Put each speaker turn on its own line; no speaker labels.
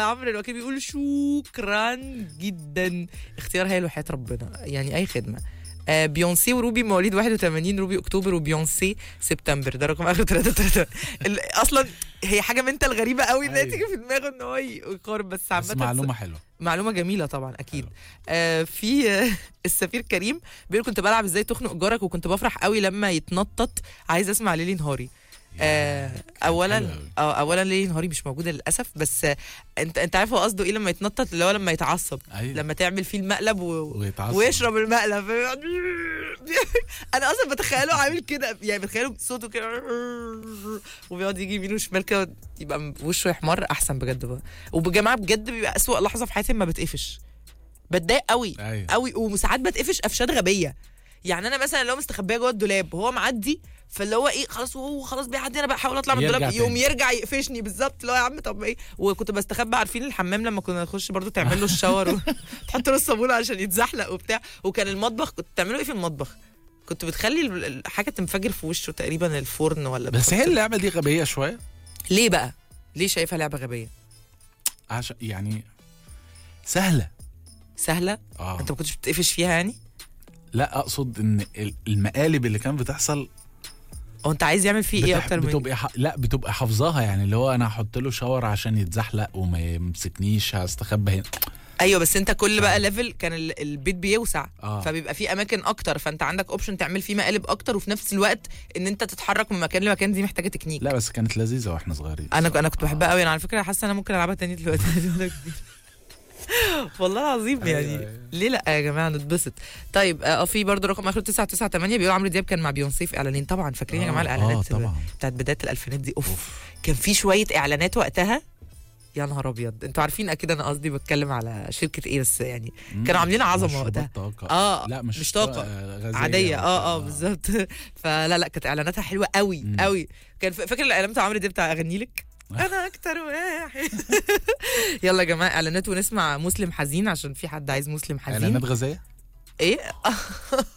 عمرو الوكيل بيقول شكرا جدا اختيار هايل وحياه ربنا يعني اي خدمه آه بيونسي وروبي مواليد 81 روبي اكتوبر وبيونسي سبتمبر ده رقم اخر 3 3 اصلا هي حاجه منتال غريبه قوي انها
أيوة.
تيجي في دماغه ان هو يقارن بس عامه
بس معلومه حلوه
معلومه جميله طبعا اكيد
حلو.
آه في آه السفير كريم بيقول كنت بلعب ازاي تخنق جارك وكنت بفرح قوي لما يتنطط عايز اسمع ليلي نهاري آه اولا
حلو أوي.
آه اولا ليلي نهاري مش موجوده للاسف بس آه انت انت عارف هو قصده ايه لما يتنطط اللي هو لما يتعصب
ايوه
لما تعمل فيه المقلب و...
ويتعصب.
ويشرب المقلب فيقعد- انا اصلا بتخيله عامل كده يعني بتخيله صوته كده وبيقعد يجي يمين وشمال كده يبقى وشه يحمر احسن بجد بقى وبجماعه بجد بيبقى اسوأ لحظه في حياتي لما بتقفش بتضايق قوي
ايوه
قوي وساعات بتقفش قفشات غبيه يعني انا مثلا لو مستخبيه جوه الدولاب وهو معدي فاللي هو ايه خلاص وهو خلاص بيعدي انا بحاول اطلع من
يرجع
الدولاب يوم
تاني.
يرجع يقفشني بالظبط اللي هو يا عم طب ايه وكنت بستخبى عارفين الحمام لما كنا نخش برضو تعمل له الشاور وتحط له الصابونه عشان يتزحلق وبتاع وكان المطبخ كنت بتعملوا ايه في المطبخ كنت بتخلي ال- الحاجه تنفجر في وشه تقريبا الفرن ولا
بس هي
بتحط-
اللعبه دي غبيه شويه
ليه بقى ليه شايفها لعبه غبيه
عشان يعني سهله
سهله
اه
انت ما كنتش بتقفش فيها يعني
لا اقصد ان ال- المقالب اللي كانت بتحصل
هو انت عايز يعمل فيه ايه
بتح-
اكتر من
بتبقى ح... لا بتبقى حافظاها يعني اللي هو انا هحط له شاور عشان يتزحلق وما يمسكنيش هستخبى هنا
ايوه بس انت كل بقى ليفل كان ال- البيت بيوسع
اه
فبيبقى في اماكن اكتر فانت عندك اوبشن تعمل فيه مقالب اكتر وفي نفس الوقت ان انت تتحرك من مكان لمكان دي محتاجه تكنيك
لا بس كانت لذيذه واحنا صغيرين
انا انا كنت بحبها قوي انا على فكره حاسه انا ممكن العبها تاني دلوقتي والله العظيم
أيوة،
يعني
أيوة.
ليه لا يا جماعه نتبسط طيب اه في برضه رقم اخره 998 بيقول عمرو دياب كان مع بيونسي في اعلانين طبعا فاكرين يا جماعه
اه
الاعلانات
طبعا
بتاعت بدايه الالفينات دي اوف كان في شويه اعلانات وقتها يا نهار ابيض انتوا عارفين اكيد انا قصدي بتكلم على شركه ايه بس يعني
مم.
كانوا عاملين عظمة
مشروبات
وقتها.
طاقة.
اه
لا مش
مش طاقة.
آه، غازية
عاديه
ولا
اه اه
كده.
بالظبط فلا لا كانت اعلاناتها حلوه قوي
مم.
قوي كان ف- فاكر الاعلان بتاع عمرو دياب بتاع اغني لك انا اكتر واحد يلا يا جماعه اعلانات ونسمع مسلم حزين عشان في حد عايز مسلم حزين
اعلانات غازيه
ايه